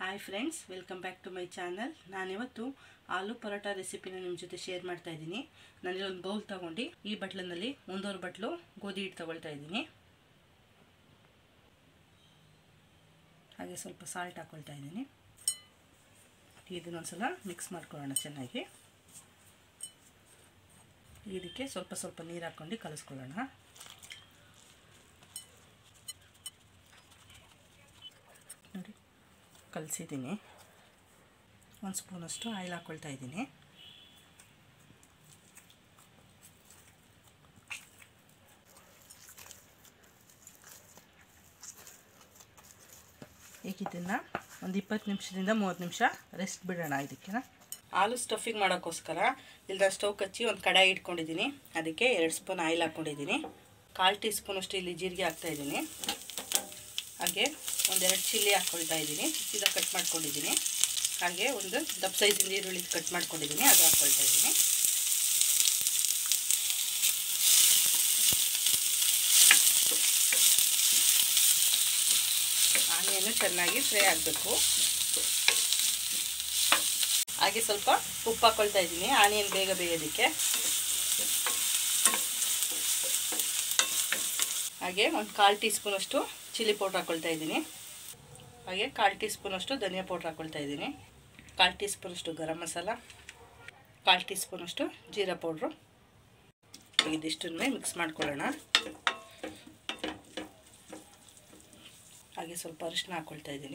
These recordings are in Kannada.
hi friends welcome back to my channel ನಾನಿವತ್ತು ಆಲೂ ಪರೋಟ ರೆಸಿಪಿನ ನಿಮ್ಮ ಜೊತೆ ಶೇರ್ ಮಾಡ್ತಾ ಇದ್ದೀನಿ ನಾನಿಲ್ಲಿ ಒಂದು ಬೌಲ್ ತೊಗೊಂಡು ಈ ಬಟ್ಲಿನಲ್ಲಿ ಒಂದೂವರೆ ಬಟ್ಲು ಗೋಧಿ ಹಿಟ್ಟು ತೊಗೊಳ್ತಾ ಇದ್ದೀನಿ ಹಾಗೆ ಸ್ವಲ್ಪ ಸಾಲ್ಟ್ ಹಾಕ್ಕೊಳ್ತಾ ಇದ್ದೀನಿ ಇದನ್ನೊಂದ್ಸಲ ಮಿಕ್ಸ್ ಮಾಡ್ಕೊಳ್ಳೋಣ ಚೆನ್ನಾಗಿ ಇದಕ್ಕೆ ಸ್ವಲ್ಪ ಸ್ವಲ್ಪ ನೀರು ಹಾಕ್ಕೊಂಡು ಕಲಿಸ್ಕೊಳ್ಳೋಣ ನೋಡಿ ಕಲಸಿದ್ದೀನಿ ಒಂದು ಸ್ಪೂನಷ್ಟು ಆಯಿಲ್ ಹಾಕ್ಕೊಳ್ತಾ ಇದ್ದೀನಿ ಈಗ ಇದನ್ನು ಒಂದು ಇಪ್ಪತ್ತು ನಿಮಿಷದಿಂದ ಮೂವತ್ತು ನಿಮಿಷ ರೆಸ್ಟ್ ಬಿಡೋಣ ಇದಕ್ಕೆ ಆಲೂ ಸ್ಟಫಿಂಗ್ ಮಾಡೋಕ್ಕೋಸ್ಕರ ಇಲ್ದ ಸ್ಟವ್ ಕಚ್ಚಿ ಒಂದು ಕಡಾಯಿ ಇಟ್ಕೊಂಡಿದ್ದೀನಿ ಅದಕ್ಕೆ ಎರಡು ಸ್ಪೂನ್ ಆಯಿಲ್ ಹಾಕ್ಕೊಂಡಿದ್ದೀನಿ ಕಾಲು ಟೀ ಸ್ಪೂನಷ್ಟು ಇಲ್ಲಿ ಜೀರಿಗೆ ಹಾಕ್ತಾಯಿದ್ದೀನಿ ಹಾಗೆ ಒಂದೆರಡು ಚಿಲ್ಲಿ ಹಾಕ್ಕೊಳ್ತಾ ಇದ್ದೀನಿ ಸೀದಾ ಕಟ್ ಮಾಡ್ಕೊಂಡಿದ್ದೀನಿ ಹಾಗೆ ಒಂದು ದಪ್ಪ ಸೈಜಿಂದ ಈರುಳ್ಳಿ ಕಟ್ ಮಾಡ್ಕೊಂಡಿದ್ದೀನಿ ಅದು ಹಾಕ್ಕೊಳ್ತಾ ಇದ್ದೀನಿ ಆನಿಯನ್ನು ಚೆನ್ನಾಗಿ ಫ್ರೈ ಆಗಬೇಕು ಹಾಗೆ ಸ್ವಲ್ಪ ಉಪ್ಪು ಹಾಕ್ಕೊಳ್ತಾ ಇದ್ದೀನಿ ಆನಿಯನ್ ಬೇಗ ಬೇಯೋದಕ್ಕೆ ಹಾಗೆ ಒಂದು ಕಾಲು ಟೀ ಸ್ಪೂನಷ್ಟು ಚಿಲ್ಲಿ ಪೌಡ್ರ್ ಹಾಕ್ಕೊಳ್ತಾ ಇದ್ದೀನಿ ಹಾಗೆ ಕಾಲು ಟೀ ಸ್ಪೂನಷ್ಟು ಧನಿಯಾ ಪೌಡ್ರ್ ಹಾಕ್ಕೊಳ್ತಾ ಇದ್ದೀನಿ ಕಾಲು ಟೀ ಸ್ಪೂನಷ್ಟು ಗರಂ ಮಸಾಲ ಕಾಲು ಟೀ ಸ್ಪೂನಷ್ಟು ಜೀರಾ ಪೌಡ್ರು ಇದಿಷ್ಟನ್ನೇ ಮಿಕ್ಸ್ ಮಾಡ್ಕೊಳ್ಳೋಣ ಹಾಗೆ ಸ್ವಲ್ಪ ಅರಿಶಿನ ಹಾಕ್ಕೊಳ್ತಾ ಇದ್ದೀನಿ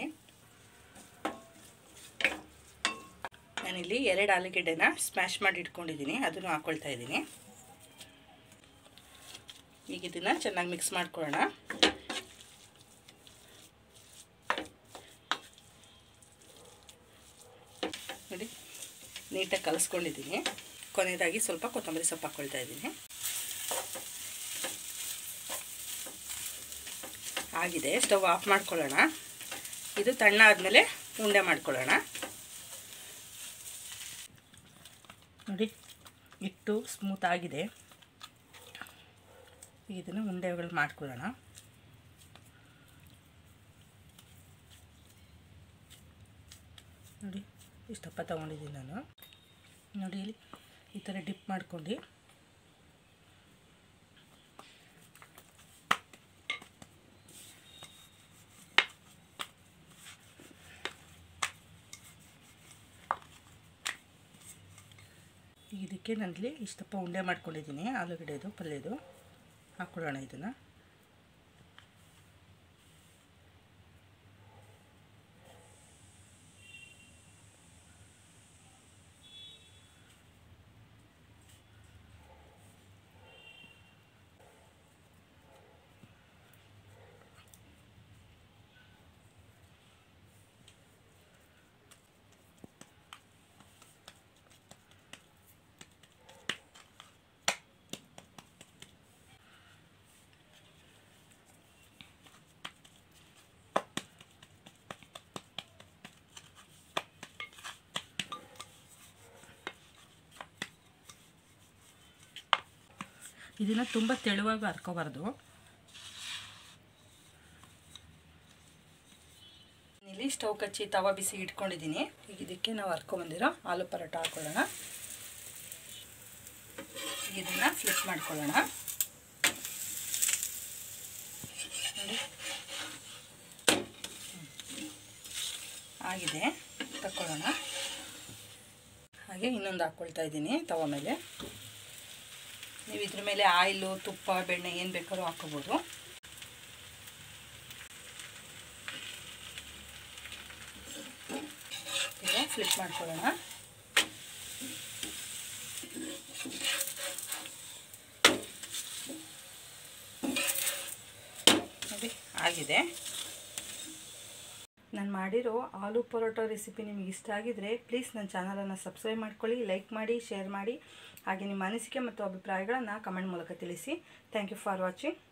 ನಾನಿಲ್ಲಿ ಎರಡು ಆಲೂಗೆಡ್ಡೆನ ಸ್ಮ್ಯಾಶ್ ಮಾಡಿ ಇಟ್ಕೊಂಡಿದ್ದೀನಿ ಅದನ್ನು ಹಾಕ್ಕೊಳ್ತಾ ಇದ್ದೀನಿ ಈಗ ಇದನ್ನು ಚೆನ್ನಾಗಿ ಮಿಕ್ಸ್ ಮಾಡ್ಕೊಳ್ಳೋಣ ನೋಡಿ ನೀಟಾಗಿ ಕಲಿಸ್ಕೊಂಡಿದ್ದೀನಿ ಕೊನೆಯದಾಗಿ ಸ್ವಲ್ಪ ಕೊತ್ತಂಬರಿ ಸೊಪ್ಪು ಹಾಕ್ಕೊಳ್ತಾ ಇದ್ದೀನಿ ಆಗಿದೆ ಸ್ಟವ್ ಆಫ್ ಮಾಡ್ಕೊಳ್ಳೋಣ ಇದು ತಣ್ಣ ಆದಮೇಲೆ ಉಂಡೆ ಮಾಡ್ಕೊಳ್ಳೋಣ ನೋಡಿ ಹಿಟ್ಟು ಸ್ಮೂತ್ ಆಗಿದೆ ಇದನ್ನು ಉಂಡೆಗಳು ಮಾಡ್ಕೊಳ್ಳೋಣ ನೋಡಿ ಇಷ್ಟಪ್ಪ ತೊಗೊಂಡಿದ್ದೀನಿ ನಾನು ನೋಡಿ ಇಲ್ಲಿ ಈ ಥರ ಡಿಪ್ ಮಾಡ್ಕೊಂಡು ಇದಕ್ಕೆ ನಾನಿಲ್ಲಿ ಇಷ್ಟಪ್ಪ ಉಂಡೆ ಮಾಡ್ಕೊಂಡಿದ್ದೀನಿ ಆಲೂಗಡ್ಡೆದು ಪಲ್ಯದು ಹಾಕ್ಕೊಳ್ಳೋಣ ಇದನ್ನು ಇದನ್ನು ತುಂಬ ತೆಳುವಾಗಿ ಹರ್ಕೋಬಾರ್ದು ಇಲ್ಲಿ ಸ್ಟವ್ ಕಚ್ಚಿ ತವ ಬಿಸಿ ಇಟ್ಕೊಂಡಿದ್ದೀನಿ ಈಗ ಇದಕ್ಕೆ ನಾವು ಹರ್ಕೊಂಬಂದಿರೋ ಆಲೂ ಪರೋಟ ಹಾಕ್ಕೊಳ್ಳೋಣ ಇದನ್ನು ಫ್ಲಿಪ್ ಮಾಡ್ಕೊಳ್ಳೋಣ ನೋಡಿ ಆಗಿದೆ ತಕ್ಕೊಳ್ಳೋಣ ಹಾಗೆ ಇನ್ನೊಂದು ಹಾಕ್ಕೊಳ್ತಾ ಇದ್ದೀನಿ ತವ ಮೇಲೆ ನೀವು ಇದ್ರ ಮೇಲೆ ಆಯಿಲು ತುಪ್ಪ ಬೆಣ್ಣೆ ಏನು ಬೇಕಾದ್ರೂ ಹಾಕೋಬೋದು ಈಗ ಫ್ಲಿಪ್ ಮಾಡ್ಕೊಳ್ಳೋಣ ನೋಡಿ ಆಗಿದೆ ನಾನು ಮಾಡಿರೋ ಆಲೂ ಪರೋಟ ರೆಸಿಪಿ ನಿಮಗೆ ಇಷ್ಟ ಆಗಿದರೆ ಪ್ಲೀಸ್ ನನ್ನ ಚಾನಲನ್ನು ಸಬ್ಸ್ಕ್ರೈಬ್ ಮಾಡ್ಕೊಳ್ಳಿ ಲೈಕ್ ಮಾಡಿ ಶೇರ್ ಮಾಡಿ ಹಾಗೆ ನಿಮ್ಮ ಅನಿಸಿಕೆ ಮತ್ತು ಅಭಿಪ್ರಾಯಗಳನ್ನು ಕಮೆಂಟ್ ಮೂಲಕ ತಿಳಿಸಿ ಥ್ಯಾಂಕ್ ಯು ಫಾರ್ ವಾಚಿಂಗ್